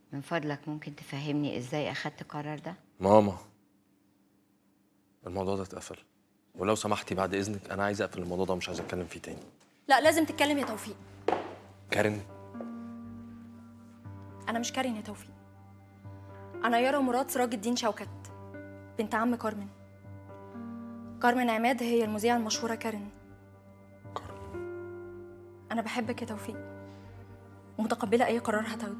من فضلك ممكن تفهمني ازاي اخدت القرار ده ماما الموضوع ده اتقفل ولو سمحتي بعد اذنك انا عايز اقفل الموضوع ده ومش عايز اتكلم فيه تاني لا لازم تتكلم يا توفيق كارين انا مش كارين يا توفيق انا يارا مراد سراج الدين شوكت بنت عم كارمن كارمن عماد هي المذيعه المشهوره كارين انا بحبك يا توفيق ومتقبله اي قرار هتاخده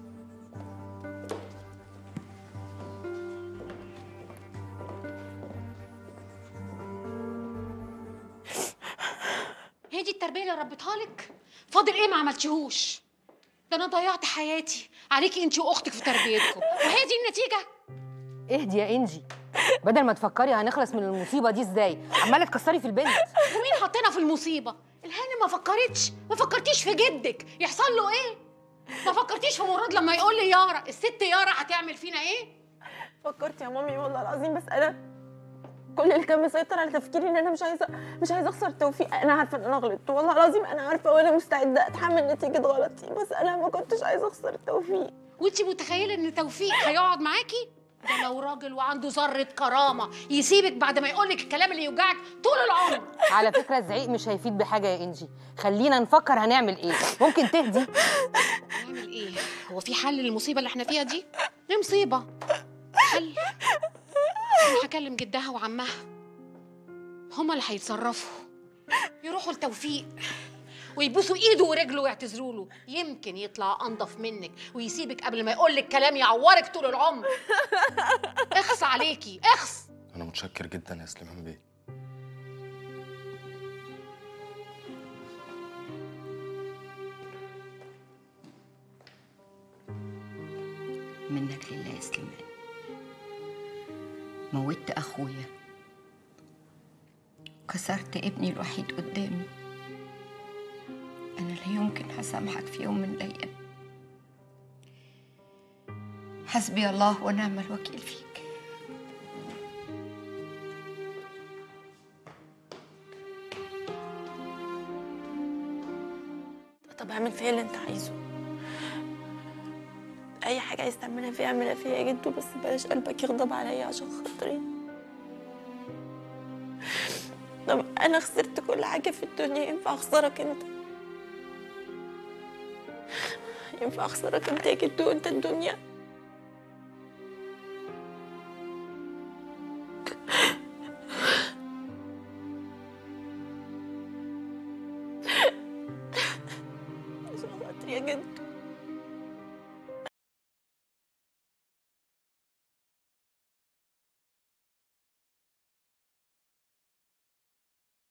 هي دي التربيه اللي ربيتها لك فاضل ايه ما عملتيهوش ده انا ضيعت حياتي عليكي انت واختك في تربيتكم وهي دي النتيجه اهدي يا انجي بدل ما تفكري هنخلص من المصيبه دي ازاي عماله تكسري في البنت ومين حطينا في المصيبه الهاني ما فكرتش ما فكرتيش في جدك يحصل له ايه ما فكرتيش في مراد لما يقول لي يارا الست يارا هتعمل فينا ايه فكرت يا مامي والله العظيم بس انا كل اللي كان مسيطر على تفكيري ان انا مش عايزه مش عايزه اخسر توفيق انا عارفه ان انا غلطت والله العظيم انا عارفه وانا مستعده اتحمل نتيجه غلطي بس انا ما كنتش عايزه اخسر توفيق وانت متخيله ان توفيق هيقعد معاكي ده لو راجل وعنده ذره كرامه يسيبك بعد ما يقول لك الكلام اللي يوجعك طول العمر على فكره الزعيق مش هيفيد بحاجه يا انجي خلينا نفكر هنعمل ايه ممكن تهدي نعمل ايه هو في حل للمصيبه اللي احنا فيها دي دي مصيبه حل انا هكلم جدها وعمها هما اللي هيتصرفوا يروحوا لتوفيق ويبوسوا ايده ورجله ويعتذروا له يمكن يطلع انضف منك ويسيبك قبل ما يقول لك كلام يعورك طول العمر اخص عليكي اخص انا متشكر جدا يا سليمان بيه منك لله يا سليمان موتت اخويا كسرت ابني الوحيد قدامي انا لا يمكن هسامحك في يوم من الايام حسبي الله ونعم الوكيل فيك طب اعمل فيا اللي انت عايزه اي حاجه عايز تعملها فيا اعملها فيا يا جدو بس بلاش قلبك يغضب عليا عشان خاطري طب انا خسرت كل حاجه في الدنيا ينفع اخسرك انت ينفع اخسرك انت يا جدو انت الدنيا